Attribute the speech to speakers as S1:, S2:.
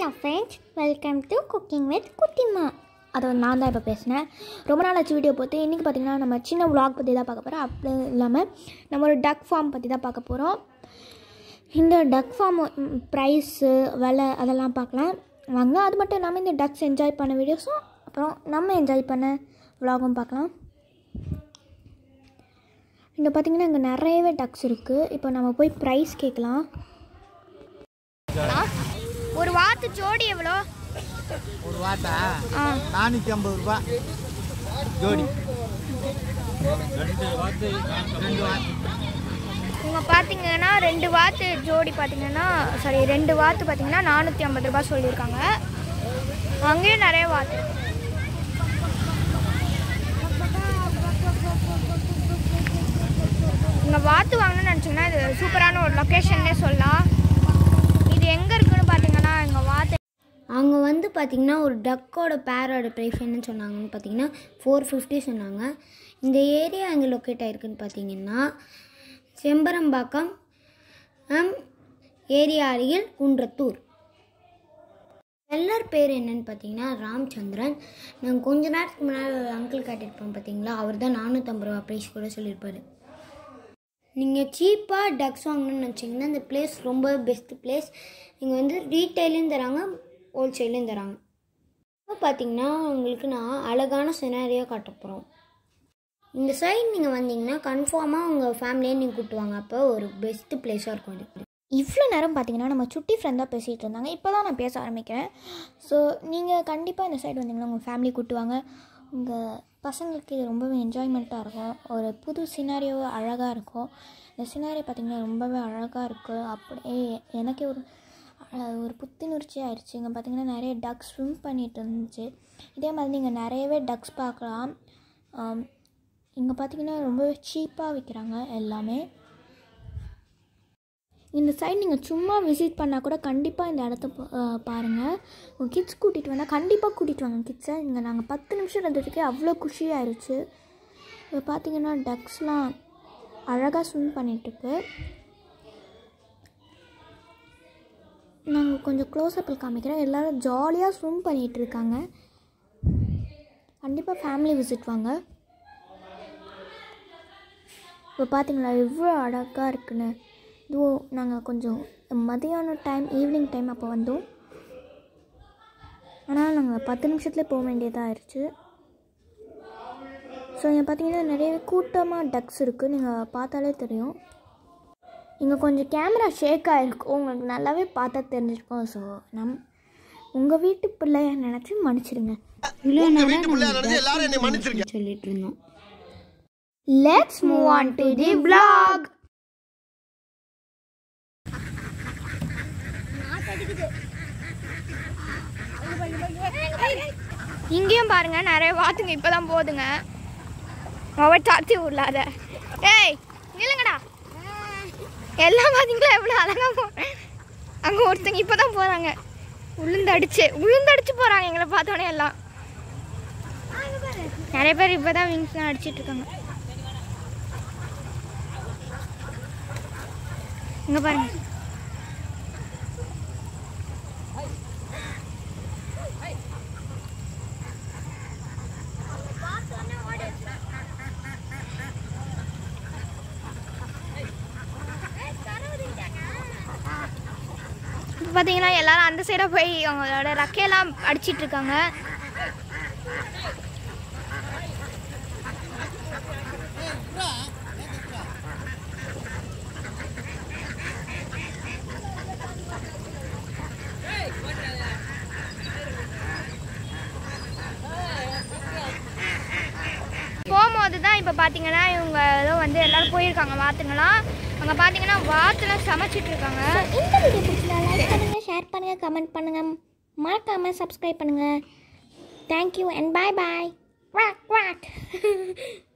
S1: Hello friends welcome to cooking with Kuttima அதை வந்து நான் தான் இப்போ பேசினேன் ரொம்ப நாள் ஆச்சு வீடியோ போட்டு இன்றைக்கி பார்த்தீங்கன்னா நம்ம சின்ன vlog பற்றி தான் பார்க்க போகிறோம் அப்படி இல்லாமல் நம்ம ஒரு டக் ஃபார்ம் பற்றி தான் பார்க்க போகிறோம் இந்த டக் ஃபார்ம் ப்ரைஸு விலை அதெல்லாம் பார்க்கலாம் வாங்க அது மட்டும் இல்லாமல் இந்த டக்ஸ் என்ஜாய் பண்ண வீடியோஸும் அப்புறம் நம்ம என்ஜாய் பண்ண vlogகும் பார்க்கலாம் இங்கே பார்த்தீங்கன்னா இங்கே நிறையவே டக்ஸ் இருக்குது இப்போ நம்ம போய் ப்ரைஸ் கேட்கலாம் ஒரு வாத்து ஜோடி எவ்வளோ
S2: ஒரு வாட்டா
S1: ஆ
S2: நானூற்றி ஐம்பது ரூபா ஜோடி ரெண்டு வாத்து
S1: இவங்க பார்த்தீங்கன்னா ரெண்டு வாத்து ஜோடி பார்த்தீங்கன்னா சாரி ரெண்டு வாத்து பார்த்தீங்கன்னா நானூற்றி ஐம்பது ரூபாய் சொல்லியிருக்காங்க அங்கேயும் நிறைய வாத்து இருக்கு. இங்கே வாத்து வாங்கணும்னு நினச்சிங்கன்னா இது சூப்பரான ஒரு லொக்கேஷன்னே சொல்லலாம் இது எங்கே இருக்குன்னு பார்த்தீங்கன்னா இங்கே வாத்து
S3: அவங்க வந்து பார்த்திங்கன்னா ஒரு டக்கோட பேரோட ப்ரைஸ் என்ன சொன்னாங்கன்னு பார்த்தீங்கன்னா ஃபோர் ஃபிஃப்டி சொன்னாங்க இந்த ஏரியா எங்கே லொக்கேட் ஆகிருக்குன்னு பார்த்தீங்கன்னா செம்பரம்பாக்கம் ஹம், ஏரியா அருகில் குன்றத்தூர் செல்லர் பேர் என்னன்னு பார்த்தீங்கன்னா ராம்சந்திரன் நாங்கள் கொஞ்ச நேரத்துக்கு முன்னாடி ஒரு அங்கிள் காட்டியிருப்போம் பார்த்தீங்களா அவர் தான் நானூற்றம்பது ரூபா ப்ரைஸ் கூட சொல்லியிருப்பாரு நீங்கள் சீப்பாக டக்ஸ் வாங்கணும்னு நினச்சிங்கன்னா இந்த பிளேஸ் ரொம்ப பெஸ்ட் பிளேஸ் இங்கே வந்து ரீட்டைலையும் தராங்க ஹோல்சேலையும் தராங்க இப்போ பார்த்தீங்கன்னா உங்களுக்கு நான் அழகான சினாரியாக காட்ட போகிறோம் இந்த சைடு நீங்கள் வந்தீங்கன்னா கன்ஃபார்மாக உங்கள் ஃபேமிலியை நீங்கள் கூட்டுவாங்க அப்போ ஒரு பெஸ்ட் பிளேஸாக இருக்கும் இது
S1: இவ்வளோ நேரம் பார்த்தீங்கன்னா நம்ம சுட்டி ஃப்ரெண்டாக பேசிகிட்டு இருந்தாங்க இப்போ தான் நான் பேச ஆரம்பிக்கிறேன் ஸோ நீங்கள் கண்டிப்பாக இந்த சைடு வந்தீங்கன்னா உங்கள் ஃபேமிலி கூட்டுவாங்க உங்கள் பசங்களுக்கு இது ரொம்பவே என்ஜாய்மெண்ட்டாக இருக்கும் ஒரு புது சினாரியோ அழகாக இருக்கும் இந்த சினாரியோ பார்த்திங்கன்னா ரொம்பவே அழகாக இருக்குது அப்படியே எனக்கே ஒரு அஹ், ஒரு புத்துணர்ச்சி ஆயிடுச்சு இங்கே பார்த்தீங்கன்னா நிறைய டக்ஸ் ஸ்விம் பண்ணிட்டு இருந்துச்சு இதே மாதிரி நீங்கள் நிறையவே டக்ஸ் பார்க்கலாம் இங்கே பார்த்தீங்கன்னா ரொம்பவே சீப்பாக விற்கிறாங்க எல்லாமே இந்த சைடு நீங்கள் சும்மா விசிட் பண்ணால் கூட கண்டிப்பாக இந்த இடத்த பா- அஹ் பாருங்கள் உங்கள் கிட்ஸ் கூட்டிகிட்டு வந்தால் கண்டிப்பாக கூட்டிகிட்டு வாங்க கிட்ஸை இங்கே நாங்கள் பத்து நிமிஷம் இருந்ததுக்கே அவ்வளோ குஷியாயிருச்சு இப்போ பார்த்தீங்கன்னா டக்ஸ்லாம் அழகாக ஸ்விம் பண்ணிகிட்ருக்கு நாங்கள் கொஞ்சம் க்ளோஸ்அப்பில் காமிக்கிறோம் எல்லோரும் ஜாலியாக ஸ்விம் பண்ணிகிட்டு இருக்காங்க கண்டிப்பாக ஃபேமிலி விசிட் வாங்க இப்போ பார்த்தீங்களா எவ்வளோ அழகாக இருக்குன்னு இதுவும் நாங்கள் கொஞ்சம் மதியானம் டைம் ஈவினிங் டைம் அப்போ வந்தோம் ஆனால் நாங்கள் பத்து நிமிஷத்துலேயே போக வேண்டியதாக ஆயிடுச்சு ஸோ இங்கே பார்த்தீங்கன்னா நிறைய கூட்டமாக டக்ஸ் இருக்குது நீங்கள் பார்த்தாலே தெரியும் இங்கே கொஞ்சம் கேமரா ஷேக் ஆகிருக்கும் உங்களுக்கு நல்லாவே பார்த்தா தெரிஞ்சிருக்கும் ஸோ நம் உங்கள் வீட்டு பிள்ளைய நினச்சி மன்னிச்சிடுங்க
S3: இவ்வளோ நேரம் சொல்லிட்டு இருந்தோம்
S1: let's move on to the vlog இங்கேயும் பாருங்க நிறைய வாத்துங்க இப்பதான் போகுதுங்க அவ சாத்தி விடலாத ஏய் நில்லுங்கடா எல்லாம் பாத்தீங்களா எவ்வளோ அழகா போ அங்க ஒருத்தங்க இப்பதான் போறாங்க உளுந்தடிச்சு உளுந்தடிச்சு போறாங்க எங்களை பார்த்தோன்னே எல்லாம் நிறைய பேர் இப்பதான் விங்ஸ்லாம் அடிச்சிட்டு இருக்காங்க இங்க பாருங்க இப்போ பார்த்தீங்கன்னா எல்லாரும் அந்த சைடாக போய் அவங்களோட ரெக்கையெல்லாம் அடிச்சிட்டு இருக்காங்க போகும்போது தான் இப்போ பார்த்தீங்கன்னா இவங்க ஏதோ வந்து எல்லாரும் போயிருக்காங்க வாத்துங்களாம் அங்கே பார்த்தீங்கன்னா வாத்துலாம் சமைச்சிட்டு இருக்காங்க இந்த வீடியோ பிடிச்சா லைக் பண்ணுங்கள் ஷேர் பண்ணுங்கள் கமெண்ட் பண்ணுங்கள் மறக்காமல் சப்ஸ்கிரைப் பண்ணுங்கள் தேங்க்யூ அண்ட் பாய் பாய் வாக் வாக்